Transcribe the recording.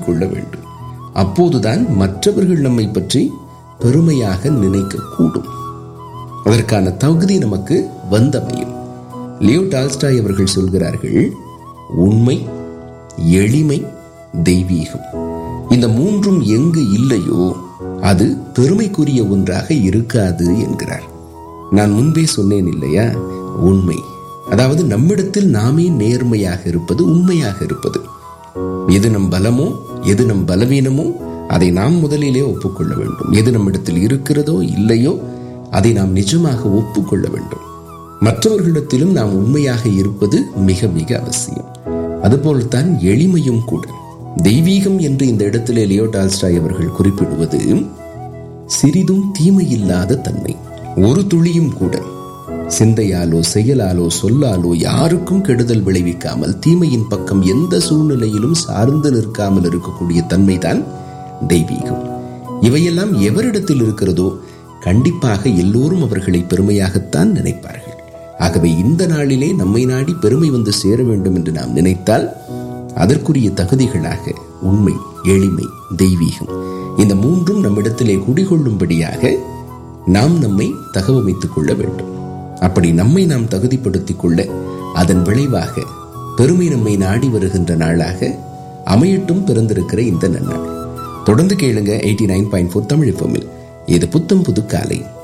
தகுதிப்படுத்திக் கொள்ள வேண்டும் அப்போதுதான் மற்றவர்கள் நம்மை பற்றி பெருமையாக நினைக்க கூடும் அதற்கான தகுதி நமக்கு வந்தமையும் லியோ டால்ஸ்டாய் அவர்கள் சொல்கிறார்கள் உண்மை எளிமை தெய்வீகம் இந்த மூன்றும் எங்கு இல்லையோ அது பெருமைக்குரிய ஒன்றாக இருக்காது என்கிறார் நான் முன்பே சொன்னேன் இல்லையா உண்மை அதாவது நம்மிடத்தில் நாமே நேர்மையாக இருப்பது உண்மையாக இருப்பது எது நம் பலமோ எது நம் பலவீனமோ அதை நாம் முதலிலே ஒப்புக்கொள்ள வேண்டும் எது நம்மிடத்தில் இருக்கிறதோ இல்லையோ அதை நாம் நிஜமாக ஒப்புக்கொள்ள வேண்டும் மற்றவர்களிடத்திலும் நாம் உண்மையாக இருப்பது மிக மிக அவசியம் அதுபோல்தான் எளிமையும் கூட தெய்வீகம் என்று இந்த இடத்திலே லியோ டால்ஸ்டாய் அவர்கள் குறிப்பிடுவது சிறிதும் தீமையில்லாத தன்மை ஒரு துளியும் கூட சிந்தையாலோ செயலாலோ சொல்லாலோ யாருக்கும் கெடுதல் விளைவிக்காமல் தீமையின் பக்கம் எந்த சூழ்நிலையிலும் சார்ந்து நிற்காமல் இருக்கக்கூடிய தன்மைதான் தெய்வீகம் இவையெல்லாம் எவரிடத்தில் இருக்கிறதோ கண்டிப்பாக எல்லோரும் அவர்களை பெருமையாகத்தான் நினைப்பார்கள் ஆகவே இந்த நாளிலே நம்மை நாடி பெருமை வந்து சேர வேண்டும் என்று நாம் நினைத்தால் அதற்குரிய தகுதிகளாக உண்மை எளிமை தெய்வீகம் இந்த மூன்றும் நம்மிடத்திலே குடிகொள்ளும்படியாக நாம் நம்மை தகவமைத்துக் கொள்ள வேண்டும் அப்படி நம்மை நாம் தகுதிப்படுத்திக் கொள்ள அதன் விளைவாக பெருமை நம்மை நாடி வருகின்ற நாளாக அமையட்டும் பிறந்திருக்கிற இந்த நன்னாள் தொடர்ந்து கேளுங்க eighty nine point four Tamil இது புத்தம் புது காலை